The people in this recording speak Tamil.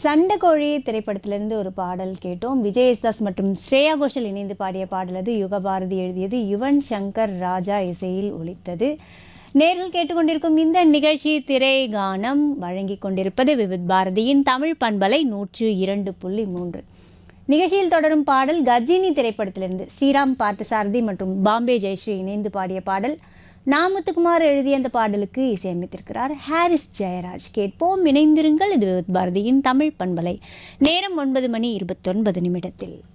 சண்டைக்கோழி திரைப்படத்திலிருந்து ஒரு பாடல் கேட்டோம் விஜய் யேசுதாஸ் மற்றும் ஸ்ரேயா கோஷல் இணைந்து பாடிய பாடல் அது யுகபாரதி எழுதியது யுவன் சங்கர் ராஜா இசையில் ஒலித்தது நேரில் கேட்டுக்கொண்டிருக்கும் இந்த நிகழ்ச்சி திரை கானம் வழங்கி கொண்டிருப்பது விவித் பாரதியின் தமிழ் பண்பலை நூற்று இரண்டு புள்ளி மூன்று நிகழ்ச்சியில் தொடரும் பாடல் கஜினி திரைப்படத்திலிருந்து ஸ்ரீராம் பார்த்தசாரதி மற்றும் பாம்பே ஜெயஸ்ரீ இணைந்து பாடிய பாடல் நாமுத்துக்குமார் எழுதிய அந்த பாடலுக்கு இசையமைத்திருக்கிறார் ஹாரிஸ் ஜெயராஜ் கேட்போம் இணைந்திருங்கள் இது விவித் பாரதியின் தமிழ் பண்பலை நேரம் ஒன்பது மணி இருபத்தொன்பது நிமிடத்தில்